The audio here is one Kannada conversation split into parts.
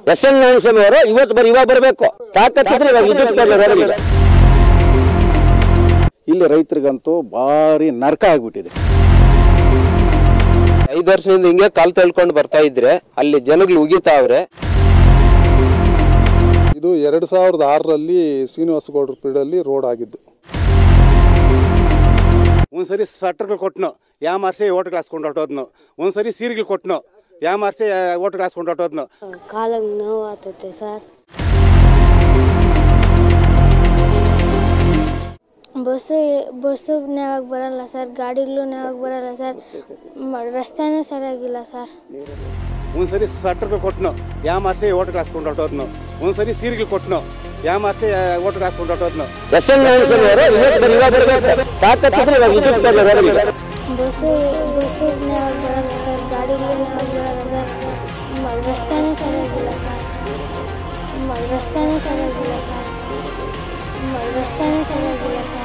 ಎಸ್ ಎನ್ ನಾರಾಯಣಸ್ವಾಮಿ ಅವರು ಇವತ್ತು ಬರೀ ಇವಾಗ ಬರಬೇಕು ತಾಕತ್ತಿದ್ರೆ ಇವಾಗ ವಿದ್ಯುತ್ ಕೊಡ್ಲಿ ರೋಡ್ಗೆ. ಇಲ್ಲಿ ರೈತರಿಗಂತೂ ಭಾರಿ ನರಕ ಆಗ್ಬಿಟ್ಟಿದೆ ಐದು ವರ್ಷದಿಂದ ಹಿಂಗೆ ಕಾಲ್ ತಳ್ಕೊಂಡು ಬರ್ತಾ ಇದ್ರೆ ಅಲ್ಲಿ ಜನಗಳು ಉಗಿತಾವ್ರೆ ಇದು ಎರಡು ಸಾವಿರದ ಆರರಲ್ಲಿ ಶ್ರೀನಿವಾಸ ಗೌಡ್ರ ಪೀರಿಯಡಲ್ಲಿ ರೋಡ್ ಆಗಿದ್ದು ಒಂದ್ಸರಿ ಸ್ವೆಟರ್ಗಳು ಕೊಟ್ಟನು ಯಾ ಮಾರ್ಸೆ ಓಟ್ ಕ್ಲಾಸ್ಕೊಂಡು ಹೊಟ್ಟೋದ್ನು ಒಂದ್ಸರಿ ಸೀರೆಗಳು ಕೊಟ್ಟನು ಯಾ ಮಾರ್ಸೆ ಓಟ್ ಕ್ಲಾಸ್ಕೊಂಡು ಹೊಟ್ಟೋದ್ನು ಕಾಲಾಗ ನೋವು ಆಗ್ತೈತೆ ಸರ್ ಬಸ್ಸು ಬಸ್ಸು ನ್ಯಾವಾಗ ಬರಲ್ಲ ಸರ್ ಗಾಡಿಗಳು ನ್ಯಾವಾಗ ಬರಲ್ಲ ಸರ್ ಮ- ರಸ್ತೆನೂ ಸರಿಯಾಗಿಲ್ಲ ಸರ್ ಒಂದ್ಸರಿ ಸ್ವೆಟರ್ಗಳು ಕೊಟ್ಟನು ಯಾ ಮಾರ್ಸೆ ಓಟ್ ಕ್ಲಾಸ್ಕೊಂಡು ಹೊಟ್ಟೋದ್ನು ಒಂದ್ಸರಿ ಸೀರೆಗಳು ಕೊಟ್ಟನು ಯಾ ಮಾರ್ಸೆ ಓಟ್ ಕ್ಲಾಸ್ಕೊಂಡು ಹೊಟ್ಟೋದ್ನು ಎಸ್ ಎನ್ ನಾರಾಯಣಸ್ವಾಮಿ ಅವರು ಇವತ್ತು ಬರೀ ಇವಾಗ ಬರಬೇಕು ತಾಕತ್ತಿದ್ರೆ ಇವಾಗ ವಿದ್ಯುತ್ ಕೊಡ್ಲಿ ರೋಡ್ಗೆ. ಬಸ್ಸು ಬಸ್ಸು ನ್ಯಾವಾಗ ಬರಲ್ಲ ಸರ್ ಗಾಡಿಗಳು ನ್ಯಾವಾಗ ಬರಲ್ಲ ಸರ್ ಮ- ರಸ್ತೆನೂ ಸರಿಯಾಗಿಲ್ಲ ಸರ್ ಮ- ರಸ್ತೆನೂ ಸರಿಯಾಗಿಲ್ಲ ಸರ್ ಮ- ರಸ್ತೆನೂ ಸರಿಯಾಗಿಲ್ಲ ಸರ್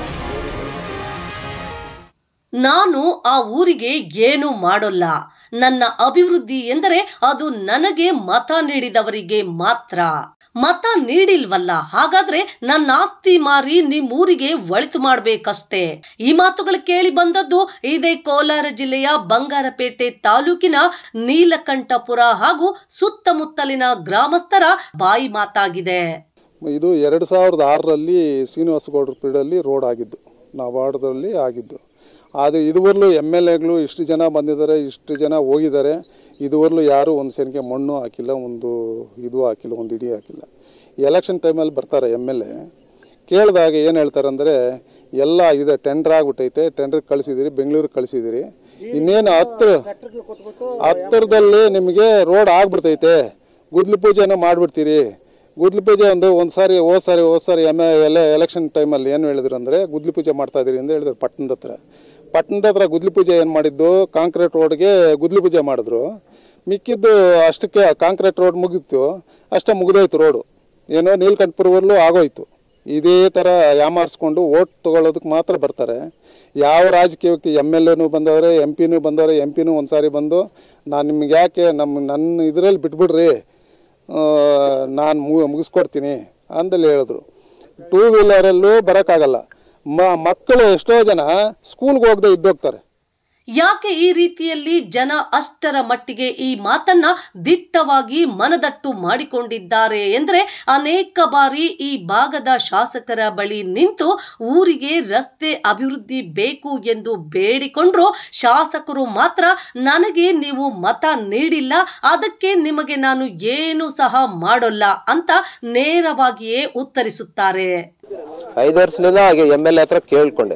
ನಾನು ಆ ಊರಿಗೆ ಏನು ಮಾಡೋಲ್ಲ ನನ್ನ ಅಭಿವೃದ್ಧಿ ಎಂದರೆ ಅದು ನನಗೆ ಮತ ನೀಡಿದವರಿಗೆ ಮಾತ್ರ ಮತ ನೀಡಿಲ್ವಲ್ಲ ಹಾಗಾದ್ರೆ ನನ್ನ ಆಸ್ತಿ ಮಾರಿ ನಿಮ್ಮೂರಿಗೆ ಒಳಿತು ಮಾಡ್ಬೇಕಷ್ಟೇ ಈ ಮಾತುಗಳು ಕೇಳಿ ಬಂದದ್ದು ಇದೇ ಕೋಲಾರ ಜಿಲ್ಲೆಯ ಬಂಗಾರಪೇಟೆ ತಾಲೂಕಿನ ನೀಲಕಂಠಪುರ ಹಾಗೂ ಸುತ್ತಮುತ್ತಲಿನ ಗ್ರಾಮಸ್ಥರ ಬಾಯಿ ಮಾತಾಗಿದೆ ಇದು ಎರಡು ಸಾವಿರದ ಆರರಲ್ಲಿ ಶ್ರೀನಿವಾಸ ಗೌಡ್ರ ಪೀರಿಯಡಲ್ಲಿ ರೋಡ್ ಆಗಿದ್ದು ನಾವು ವಾರ್ಡ್ದಲ್ಲಿ ಆಗಿದ್ದು ಅದು ಇದುವರೆಗೂ ಎಮ್ ಎಲ್ ಎಗಳು ಇಷ್ಟು ಜನ ಬಂದಿದ್ದಾರೆ ಇಷ್ಟು ಜನ ಹೋಗಿದ್ದಾರೆ ಇದುವರೆಗೂ ಯಾರೂ ಒಂದು ಸೆನ್ಗೆ ಮಣ್ಣು ಹಾಕಿಲ್ಲ ಒಂದು ಇದು ಹಾಕಿಲ್ಲ ಒಂದು ಇಡಿ ಹಾಕಿಲ್ಲ ಎಲೆಕ್ಷನ್ ಟೈಮಲ್ಲಿ ಬರ್ತಾರೆ ಎಮ್ ಎಲ್ ಎ ಕೇಳಿದಾಗ ಏನು ಹೇಳ್ತಾರೆ ಅಂದರೆ ಎಲ್ಲ ಇದೆ ಟೆಂಡರ್ ಆಗ್ಬಿಟ್ಟೈತೆ ಟೆಂಡರ್ ಕಳಿಸಿದಿರಿ ಬೆಂಗಳೂರಿಗೆ ಕಳಿಸಿದಿರಿ ಇನ್ನೇನು ಹತ್ರ ಹತ್ತಿರದಲ್ಲಿ ನಿಮಗೆ ರೋಡ್ ಆಗ್ಬಿಡ್ತೈತೆ ಗುದ್ಲಿ ಪೂಜೆನೂ ಮಾಡಿಬಿಡ್ತೀರಿ ಗುದ್ಲಿ ಪೂಜೆ ಒಂದು ಒಂದು ಸಾರಿ ಹೋದ್ ಸಾರಿ ಹೋದ್ ಸಾರಿ ಎಮ್ ಎಲ್ಲ ಎಲೆಕ್ಷನ್ ಟೈಮಲ್ಲಿ ಏನು ಹೇಳಿದ್ರು ಅಂದರೆ ಗುದ್ಲಿ ಪೂಜೆ ಮಾಡ್ತಾ ಇದೀರಿ ಅಂತ ಹೇಳಿದ್ರು ಪಟ್ಟಣದ ಹತ್ರ ಪಟ್ಟಣದ ಹತ್ರ ಗುದ್ಲಿ ಪೂಜೆ ಏನು ಮಾಡಿದ್ದು ಕಾಂಕ್ರೀಟ್ ರೋಡ್ಗೆ ಗುದ್ಲಿ ಪೂಜೆ ಮಾಡಿದ್ರು ಮಿಕ್ಕಿದ್ದು ಅಷ್ಟಕ್ಕೆ ಕಾಂಕ್ರೀಟ್ ರೋಡ್ ಮುಗೀತು ಅಷ್ಟೇ ಮುಗಿದೋಯ್ತು ರೋಡು ಏನೋ ನೀಲ್ಕಂಠಪುರವಲ್ಲೂ ಆಗೋಯ್ತು ಇದೇ ಥರ ಯಾಮಾರಿಸ್ಕೊಂಡು ಓಟ್ ತೊಗೊಳೋದಕ್ಕೆ ಮಾತ್ರ ಬರ್ತಾರೆ ಯಾವ ರಾಜಕೀಯ ವ್ಯಕ್ತಿ ಎಮ್ ಎಲ್ ಎನೂ ಬಂದವ್ರೆ ಎಂ ಪಿನೂ ಬಂದವ್ರೆ ಎಂ ಪಿನೂ ಒಂದು ಸಾರಿ ಬಂದು ನಾನು ನಿಮ್ಗೆ ಯಾಕೆ ನಮ್ಮ ನನ್ನ ಇದರಲ್ಲಿ ಬಿಟ್ಬಿಡ್ರಿ ನಾನು ಮುಗಿಸ್ಕೊಡ್ತೀನಿ ಅಂದಲ್ಲಿ ಹೇಳಿದ್ರು ಟೂ ವೀಲರಲ್ಲೂ ಬರೋಕ್ಕಾಗಲ್ಲ ಮ ಮಕ್ಕಳು ಎಷ್ಟೋ ಜನ ಸ್ಕೂಲ್ಗೆ ಹೋಗದೆ ಇದ್ದೋಗ್ತಾರೆ ಯಾಕೆ ಈ ರೀತಿಯಲ್ಲಿ ಜನ ಅಷ್ಟರ ಮಟ್ಟಿಗೆ ಈ ಮಾತನ್ನ ದಿಟ್ಟವಾಗಿ ಮನದಟ್ಟು ಮಾಡಿಕೊಂಡಿದ್ದಾರೆ ಎಂದ್ರೆ ಅನೇಕ ಬಾರಿ ಈ ಭಾಗದ ಶಾಸಕರ ಬಳಿ ನಿಂತು ಊರಿಗೆ ರಸ್ತೆ ಅಭಿವೃದ್ಧಿ ಬೇಕು ಎಂದು ಬೇಡಿಕೊಂಡ್ರು ಶಾಸಕರು ಮಾತ್ರ ನನಗೆ ನೀವು ಮತ ನೀಡಿಲ್ಲ ಅದಕ್ಕೆ ನಿಮಗೆ ನಾನು ಏನು ಸಹ ಮಾಡೋಲ್ಲ ಅಂತ ನೇರವಾಗಿಯೇ ಉತ್ತರಿಸುತ್ತಾರೆ ಐದು ವರ್ಷದಿಂದ ಹಾಗೆ ಎಮ್ ಎಲ್ ಎ ಹತ್ರ ಕೇಳ್ಕೊಂಡೆ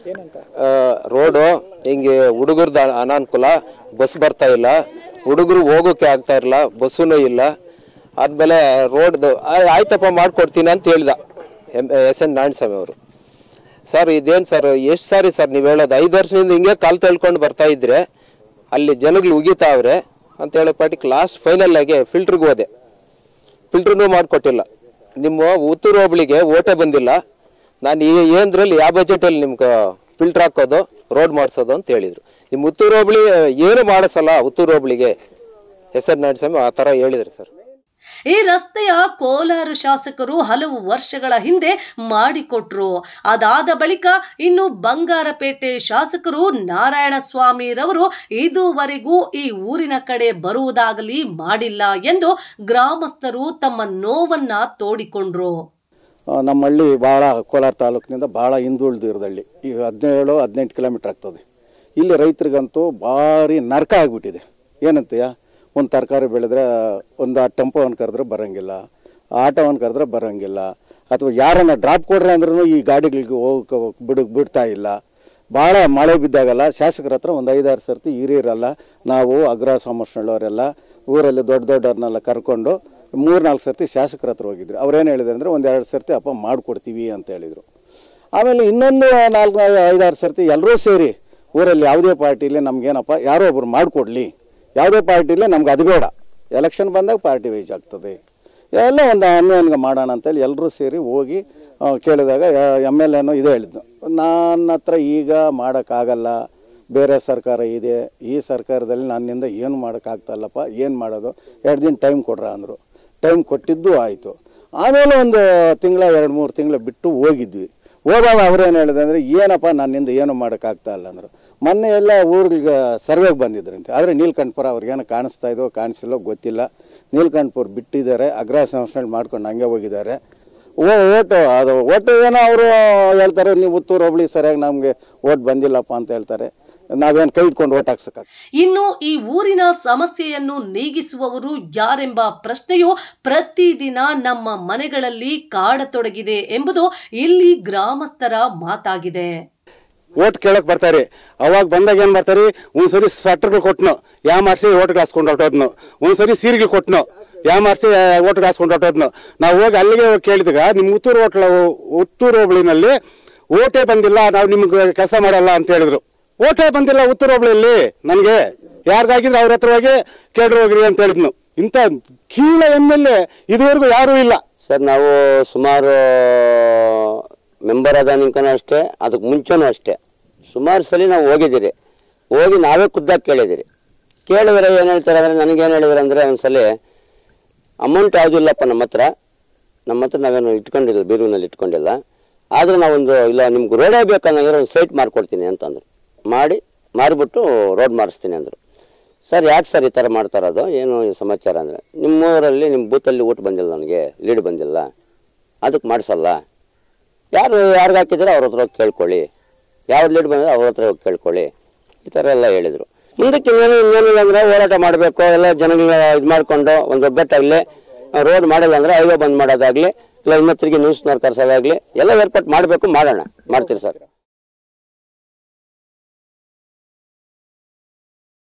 ಆ, ರೋಡು ಹಿಂಗೆ ಹುಡುಗರ್ದ ಅನಾನುಕೂಲ ಬಸ್ ಬರ್ತಾ ಇಲ್ಲ ಹುಡುಗರು ಹೋಗೋಕೆ ಆಗ್ತಾ ಇಲ್ಲ ಬಸ್ಸುನೂ ಇಲ್ಲ ಆದ್ಮೇಲೆ ರೋಡ್ದು ಆ- ಆಯ್ತಪ್ಪ ಮಾಡ್ಕೊಡ್ತೀನಿ ಅಂತ ಹೇಳ್ದ ಎಮ್ ಎಸ್ ಎನ್ ನಾರಾಯಣಸ್ವಾಮಿ ಅವರು ಸರ್ ಇದೇನು ಸರ್ ಎಷ್ಟು ಸಾರಿ ಸರ್ ನೀವು ಹೇಳೋದು ಐದು ವರ್ಷದಿಂದ ಹಿಂಗೆ ಕಾಲ್ ತಳ್ಕೊಂಡು ಬರ್ತಾ ಇದ್ರೆ ಅಲ್ಲಿ ಜನಗಳು ಉಗಿತಾವ್ರೆ ಅಂತ ಹೇಳೋ ಪಾಟಿಗೆ ಲಾಸ್ಟ್ ಫೈನಲ್ ಆಗಿ ಫಿಲ್ಟ್ರಿಗೆ ಹೋದೆ ಫಿಲ್ಟ್ರೂ ಮಾಡಿಕೊಟ್ಟಿಲ್ಲ ನಿಮ್ಮ ಉತ್ತೂರು ಹೋಬಳಿಗೆ ಓಟೆ ಬಂದಿಲ್ಲ ನಾನು ಈ ಏನದ್ರಲ್ಲಿ ಯಾವ ಬಜೆಟಲ್ಲಿ ನಿಮ್ಗೆ ಫಿಲ್ಟ್ರ್ ಹಾಕೋದು ರೋಡ್ ಮಾಡಿಸೋದು ಅಂತ ಹೇಳಿದರು ನಿಮ್ಮ ಉತ್ತೂರು ಹೋಬಳಿ ಏನು ಮಾಡಿಸಲ್ಲ ಉತ್ತೂರು ಹೋಬಳಿಗೆ ಹೆಸರು ನಾರಾಯಣಸ್ವಾಮಿ ಆ ಥರ ಹೇಳಿದ್ರು ಸರ್ ಈ ರಸ್ತೆಯ ಕೋಲಾರ ಶಾಸಕರು ಹಲವು ವರ್ಷಗಳ ಹಿಂದೆ ಮಾಡಿಕೊಟ್ರು ಅದಾದ ಬಳಿಕ ಇನ್ನು ಬಂಗಾರಪೇಟೆ ಶಾಸಕರು ನಾರಾಯಣ ಸ್ವಾಮಿರವರು ಇದುವರೆಗೂ ಈ ಊರಿನ ಕಡೆ ಬರುವುದಾಗಲಿ ಮಾಡಿಲ್ಲ ಎಂದು ಗ್ರಾಮಸ್ಥರು ತಮ್ಮ ನೋವನ್ನ ತೋಡಿಕೊಂಡ್ರು ಆ, ನಮ್ಮ ಹಳ್ಳಿ ಭಾಳ ಕೋಲಾರ ತಾಲೂಕಿನಿಂದ ಭಾಳ ಹಿಂದುಳಿದು ಇರೋದಳ್ಳಿ ಈಗ ಹದಿನೇಳು ಹದಿನೆಂಟು ಕಿಲೋಮೀಟ್ರ್ ಆಗ್ತದೆ ಇಲ್ಲಿ ರೈತರಿಗಂತೂ ಭಾರಿ ನರಕ ಆಗಿಬಿಟ್ಟಿದೆ ಏನಂತೀಯ ಒಂದು ತರಕಾರಿ ಬೆಳೆದ್ರೆ ಒಂದು ಟೆಂಪೋವನ್ನು ಕರೆದ್ರೆ ಬರೋಂಗಿಲ್ಲ ಆಟೋವನ್ನು ಕರೆದ್ರೆ ಬರೋಂಗಿಲ್ಲ ಅಥವಾ ಯಾರನ್ನ ಡ್ರಾಪ್ ಕೊಡ್ರಿ ಅಂದ್ರೂ ಈ ಗಾಡಿಗಳಿಗೆ ಹೋಗಕ್ಕೆ ಬಿಡು ಬಿಡ್ತಾ ಇಲ್ಲ ಭಾಳ ಮಳೆ ಬಿದ್ದಾಗಲ್ಲ ಶಾಸಕರ ಹತ್ರ ಒಂದು ಐದಾರು ಸರ್ತಿ ಹಿರಿಯರಲ್ಲ ನಾವು ಅಗ್ರ ಸಮರ್ಷಣವರೆಲ್ಲ ಊರಲ್ಲಿ ದೊಡ್ಡ ದೊಡ್ಡವ್ರನ್ನೆಲ್ಲ ಕರ್ಕೊಂಡು ಮೂರ್ನಾಲ್ಕು ಸರ್ತಿ ಶಾಸಕರ ಹತ್ರ ಹೋಗಿದ್ರು ಅವ್ರೇನು ಹೇಳಿದ್ರು ಅಂದರೆ ಒಂದೆರಡು ಸರ್ತಿ ಅಪ್ಪ ಮಾಡಿಕೊಡ್ತೀವಿ ಅಂತ ಹೇಳಿದರು ಆಮೇಲೆ ಇನ್ನೊಂದು ನಾಲ್ಕು ಐದಾರು ಸರ್ತಿ ಎಲ್ಲರೂ ಸೇರಿ ಊರಲ್ಲಿ ಯಾವುದೇ ಪಾರ್ಟಿಲಿ ನಮಗೇನಪ್ಪ ಯಾರೋ ಒಬ್ರು ಮಾಡಿಕೊಡ್ಲಿ ಯಾವುದೇ ಪಾರ್ಟಿಲಿ ನಮ್ಗೆ ಅದು ಬೇಡ ಎಲೆಕ್ಷನ್ ಬಂದಾಗ ಪಾರ್ಟಿ ವೈಸ್ ಆಗ್ತದೆ ಎಲ್ಲ ಒಂದು ಅನ್ವಯನ್ಗೆ ಮಾಡೋಣ ಅಂತೇಳಿ ಎಲ್ಲರೂ ಸೇರಿ ಹೋಗಿ ಆ, ಕೇಳಿದಾಗ ಎಮ್ ಎಲ್ ಎನೋ ಇದೇ ಹೇಳಿದ್ದು ನನ್ನ ಹತ್ರ ಈಗ ಮಾಡೋಕ್ಕಾಗಲ್ಲ ಬೇರೆ ಸರ್ಕಾರ ಇದೆ ಈ ಸರ್ಕಾರದಲ್ಲಿ ನನ್ನಿಂದ ಏನು ಮಾಡೋಕ್ಕಾಗ್ತಾಯಿಲ್ಲಪ್ಪ ಏನು ಮಾಡೋದು ಎರಡು ದಿನ ಟೈಮ್ ಕೊಡ್ರ ಅಂದರು ಟೈಮ್ ಕೊಟ್ಟಿದ್ದು ಆಯಿತು ಆಮೇಲೆ ಒಂದು ತಿಂಗಳ ಎರಡು ಮೂರು ತಿಂಗಳು ಬಿಟ್ಟು ಹೋಗಿದ್ವಿ ಹೋದಾಗ ಅವ್ರೇನು ಹೇಳಿದೆ ಅಂದರೆ ಏನಪ್ಪ ನನ್ನಿಂದ ಏನು ಮಾಡೋಕ್ಕಾಗ್ತಾ ಇಲ್ಲ ಅಂದರು ಮೊನ್ನೆ ಎಲ್ಲ ಊರಿಗೆ ಸರ್ವೆಗೆ ಬಂದಿದ್ರಂತೆ ಆದರೆ ನೀಲ್ಕಂಠಪುರ ಅವ್ರಿಗೇನು ಕಾಣಿಸ್ತಾ ಇದೋ ಕಾಣಿಸಿಲ್ಲೋ ಗೊತ್ತಿಲ್ಲ ನೀಲ್ಕಂಠಪುರ ಬಿಟ್ಟಿದ್ದಾರೆ ಅಗ್ರ ಸಂಸ್ಥೆ ಮಾಡ್ಕೊಂಡು ಹಂಗೆ ಹೋಗಿದ್ದಾರೆ ಓ ಓಟು ಅದು ಓಟು ಏನೋ ಅವರು ಹೇಳ್ತಾರೆ ನೀವು ಉತ್ತೂರು ಹೋಬಳಿ ಸರಿಯಾಗಿ ನಮಗೆ ಓಟ್ ಬಂದಿಲ್ಲಪ್ಪ ಅಂತ ಹೇಳ್ತಾರೆ ನಾವೇನು ಕೈ ಇಟ್ಕೊಂಡು ಓಟ್ ಹಾಕ್ಸಕ್ಕೆ ಇನ್ನು ಈ ಊರಿನ ಸಮಸ್ಯೆಯನ್ನು ನೀಗಿಸುವವರು ಯಾರೆಂಬ ಪ್ರಶ್ನೆಯು ಪ್ರತಿದಿನ ನಮ್ಮ ಮನೆಗಳಲ್ಲಿ ಕಾಡತೊಡಗಿದೆ ಎಂಬುದು ಇಲ್ಲಿ ಗ್ರಾಮಸ್ಥರ ಮಾತಾಗಿದೆ ಓಟ್ ಕೇಳಕ್ ಬರ್ತಾರೆ ಅವಾಗ ಬಂದಾಗ ಏನ್ ಮಾಡ್ತಾರೆ ಒಂದ್ಸರಿ ಸ್ವೆಟರ್ಗಳು ಕೊಟ್ನು ಯಾ ಮಾರ್ಸಿ ಓಟ್ ಹಾಸ್ಕೊಂಡು ಹೊರಟೋದ್ನು ಒಂದ್ಸರಿ ಸೀರೆಗಳು ಕೊಟ್ನು ಯಾ ಮಾರ್ಸಿ ಓಟ್ ಹಾಸ್ಕೊಂಡು ಹೊರಟೋದ್ನು ನಾವು ಹೋಗಿ ಅಲ್ಲಿಗೆ ಹೋಗಿ ಕೇಳಿದಾಗ ನಿಮ್ ಉತ್ತೂರು ಹೋಟ್ಲ ಉತ್ತೂರು ಹೋಬಳಿನಲ್ಲಿ ಓಟೇ ಬಂದಿಲ್ಲ ನಾವು ನಿಮ್ಗೆ ಕೆಲಸ ಮಾಡಲ್ಲ ಅಂತ ಹೇಳಿದ್ರು ಓಟೇ ಬಂದಿಲ್ಲ ಉತ್ತೂರು ಹೋಬಳಿಯಲ್ಲಿ ನನಗೆ ಯಾರಿಗಾಗಿದ್ರೆ ಅವ್ರ ಹತ್ರ ಹೋಗಿ ಕೇಳ್ರಿ ಹೋಗ್ರಿ ಅಂತ ಹೇಳಿದ್ನು ಇಂಥ ಕೀಳ ಎಮ್ ಎಲ್ ಎ ಇದುವರೆಗೂ ಯಾರೂ ಇಲ್ಲ ಸರ್ ನಾವು ಸುಮಾರು ಮೆಂಬರ್ ಆದ ನಿಂಕನೂ ಅಷ್ಟೇ ಅದಕ್ಕೆ ಮುಂಚೆನೂ ಅಷ್ಟೇ ಸುಮಾರು ಸಲ ನಾವು ಹೋಗಿದ್ದೀರಿ ಹೋಗಿ ನಾವೇ ಖುದ್ದಾಗಿ ಕೇಳಿದ್ದೀರಿ ಕೇಳಿದ್ರೆ ಏನು ಹೇಳ್ತಾರೆ ಅಂದರೆ ನನಗೇನು ಹೇಳಿದ್ರು ಅಂದರೆ ಒಂದ್ಸಲ ಅಮೌಂಟ್ ಯಾವುದೂ ಇಲ್ಲಪ್ಪ ನಮ್ಮ ಹತ್ರ ನಮ್ಮ ಹತ್ರ ನಾವೇನು ಇಟ್ಕೊಂಡಿಲ್ಲ ಬೀರುವಿನಲ್ಲಿ ಇಟ್ಕೊಂಡಿಲ್ಲ ಆದರೆ ನಾವೊಂದು ಇಲ್ಲ ನಿಮ್ಗೆ ರೋಡೇ ಬೇಕಂದ್ರೆ ಒಂದು ಸೈಟ್ ಮಾಡ್ಕೊಡ್ತೀನಿ ಅಂತಂದರು ಮಾಡಿ ಮಾರಿಬಿಟ್ಟು ರೋಡ್ ಮಾಡಿಸ್ತೀನಿ ಅಂದರು ಸರ್ ಯಾಕೆ ಸರ್ ಈ ಥರ ಮಾಡ್ತಾ ಇರೋದು ಏನು ಈ ಸಮಾಚಾರ ಅಂದರೆ ನಿಮ್ಮೂರಲ್ಲಿ ನಿಮ್ಮ ಬೂತಲ್ಲಿ ಊಟ ಬಂದಿಲ್ಲ ನನಗೆ ಲೀಡ್ ಬಂದಿಲ್ಲ ಅದಕ್ಕೆ ಮಾಡಿಸಲ್ಲ ಯಾರು ಯಾರಿಗೆ ಹಾಕಿದ್ರೆ ಅವ್ರ ಹತ್ರ ಹೋಗಿ ಕೇಳ್ಕೊಳ್ಳಿ ಯಾವ್ದು ಲೀಡ್ ಬಂದರೆ ಅವ್ರ ಹತ್ರ ಹೋಗಿ ಕೇಳ್ಕೊಳ್ಳಿ ಈ ಥರ ಎಲ್ಲ ಹೇಳಿದರು ಮುಂದಕ್ಕೆ ಇನ್ನೇನು ಇನ್ನೇನಿಲ್ಲ ಅಂದರೆ ಹೋರಾಟ ಮಾಡಬೇಕು ಎಲ್ಲ ಜನಗಳ ಇದು ಮಾಡಿಕೊಂಡು ಒಂದು ಒಗ್ಗಟ್ಟಾಗಲಿ ರೋಡ್ ಮಾಡಿಲ್ಲ ಅಂದರೆ ಹೈವೇ ಬಂದ್ ಮಾಡೋದಾಗಲಿ ಇಲ್ಲ ಇನ್ನೊತ್ತರಿಗೆ ನ್ಯೂಸ್ನವ್ರು ಕರ್ಸೋದಾಗಲಿ ಎಲ್ಲ ಏರ್ಪಾಟ್ ಮಾಡಬೇಕು ಮಾಡೋಣ ಮಾಡ್ತೀರಿ ಸರ್